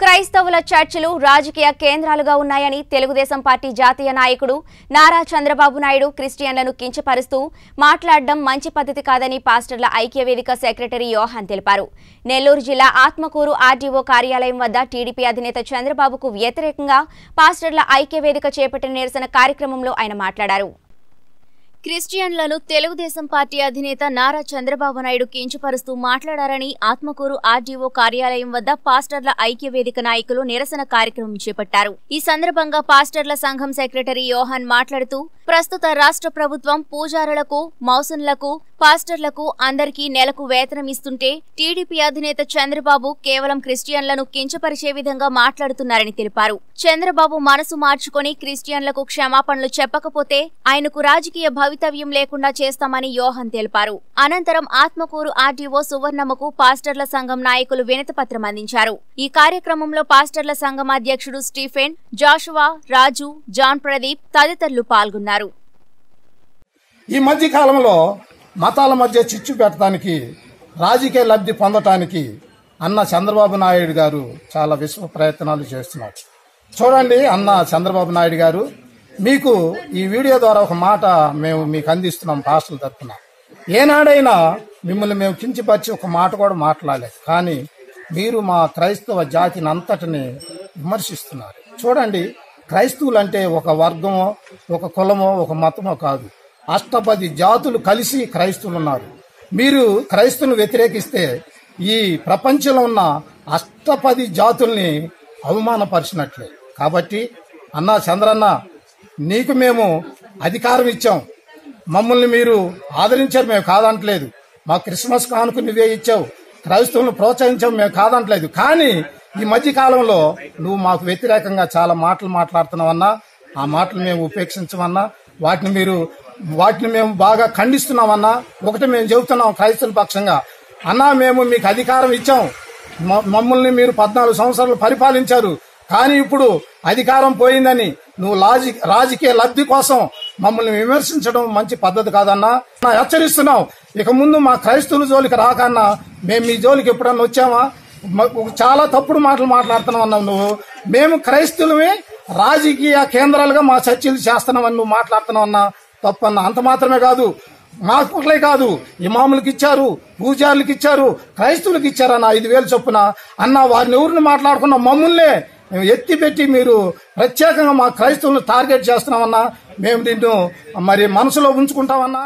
క్రైస్తవుల చర్చిలు రాజకీయ కేంద్రాలుగా ఉన్నాయని తెలుగుదేశం పార్టీ జాతీయ నాయకుడు నారా చంద్రబాబు నాయుడు క్రిస్టియన్లను కించపరుస్తూ మాట్లాడడం మంచి పద్ధతి కాదని పాస్టర్ల ఐక్యవేదిక సెక్రటరీ యోహాన్ తెలిపారు నెల్లూరు జిల్లా ఆత్మకూరు ఆర్డీఓ కార్యాలయం వద్ద టీడీపీ అధినేత చంద్రబాబుకు వ్యతిరేకంగా పాస్టర్ల ఐక్యవేదిక చేపట్టిన నిరసన కార్యక్రమంలో ఆయన మాట్లాడారు క్రిస్టియన్లను తెలుగుదేశం పార్టీ అధినేత నారా చంద్రబాబు నాయుడు కించపరుస్తూ మాట్లాడారని ఆత్మకూరు ఆర్డీఓ కార్యాలయం వద్ద పాస్టర్ల ఐక్యవేదిక నాయకులు నిరసన కార్యక్రమం చేపట్టారు ఈ సందర్భంగా పాస్టర్ల సంఘం సెక్రటరీ యోహాన్ మాట్లాడుతూ ప్రస్తుత రాష్ట్ర ప్రభుత్వం పూజారులకు మౌసన్లకు పాస్టర్లకు అందరికీ నెలకు వేతనం ఇస్తుంటే టీడీపీ అధినేత చంద్రబాబు కేవలం క్రిస్టియన్లను కించపరిచే విధంగా మాట్లాడుతున్నారని తెలిపారు చంద్రబాబు మనసు మార్చుకొని క్రిస్టియన్లకు క్షమాపణలు చెప్పకపోతే ఆయనకు రాజకీయ భవితవ్యం లేకుండా చేస్తామని యోహన్ తెలిపారు అనంతరం ఆత్మకూరు ఆర్డీఓ సువర్ణమ్మకు పాస్టర్ల సంఘం నాయకులు వినతిపత్రం అందించారు ఈ కార్యక్రమంలో పాస్టర్ల సంఘం అధ్యక్షుడు Stephen Joshua Raju John Pradeep తదితరులు పాల్గొన్నారు ఈ మధ్య కాలంలో మతాల మధ్య చిచ్చు పెట్టడానికి రాజకీయ లబ్ధి పొందటానికి అన్న చంద్రబాబు నాయుడు గారు చాలా విశ్వ ప్రయత్నాలు చేస్తున్నారు చూడండి అన్న చంద్రబాబు నాయుడు గారు మీకు ఈ వీడియో ద్వారా ఒక మాట మేము మీకు అందిస్తున్నాం పాస్టల్ తరఫున ఏనాడైనా మిమ్మల్ని మేము కించిపరిచి ఒక మాట కూడా మాట్లాడలేదు కానీ మీరు మా క్రైస్తవ జాతిని అంతటిని విమర్శిస్తున్నారు చూడండి క్రైస్తవులు అంటే ఒక వర్గమో ఒక కులమో ఒక మతమో కాదు అష్టపది జాతులు కలిసి క్రైస్తవులు ఉన్నారు మీరు క్రైస్తువులను వ్యతిరేకిస్తే ఈ ప్రపంచంలో ఉన్న అష్టపది జాతుల్ని అవమానపరిచినట్లే కాబట్టి అన్నా చంద్రన్న నీకు మేము అధికారం ఇచ్చాం మమ్మల్ని మీరు ఆదరించారు మేము కాదంటలేదు మా క్రిస్మస్ కానుక నువ్వే ఇచ్చావు క్రైస్తవులను ప్రోత్సహించావు మేము కాదంటలేదు కానీ ఈ మధ్య కాలంలో నువ్వు మాకు వ్యతిరేకంగా చాలా మాటలు మాట్లాడుతున్నావన్నా ఆ మాటలు మేము ఉపేక్షించమన్నా వాటిని మీరు వాటిని మేము బాగా ఖండిస్తున్నామన్నా ఒకటి మేము చెబుతున్నాం క్రైస్తవుల పక్షంగా అన్నా మేము మీకు అధికారం ఇచ్చాం మ- మమ్మల్ని మీరు పద్నాలుగు సంవత్సరాలు పరిపాలించారు కానీ ఇప్పుడు అధికారం పోయిందని నువ్వు లాజి రాజకీయ లబ్ధి కోసం మమ్మల్ని విమర్శించడం మంచి పద్ధతి కాదన్నా నా హెచ్చరిస్తున్నాం ఇక ముందు మా క్రైస్తవుల జోలికి రాకన్నా మేము మీ జోలికి ఎప్పుడన్నా వచ్చామా మ- చాలా తప్పుడు మాటలు మాట్లాడుతున్నావు అన్నావు నువ్వు మేము క్రైస్తవులమే రాజకీయ కేంద్రాలుగా మా చర్చలు చేస్తున్నామని నువ్వు మాట్లాడుతున్నావు అన్నా తప్పన్నా అంత మాత్రమే కాదు మాకులే కాదు ఇమాములకు ఇచ్చారు పూజారులకు ఇచ్చారు క్రైస్తవులకు ఇచ్చారన్న ఐదు వేలు చొప్పున అన్న వారిని ఎవరిని మాట్లాడుకున్న మమ్మల్నే మేము ఎత్తి పెట్టి మీరు ప్రత్యేకంగా మా క్రైస్తవులను టార్గెట్ చేస్తున్నామన్నా మేము నిన్ను మరి మనసులో ఉంచుకుంటామన్నా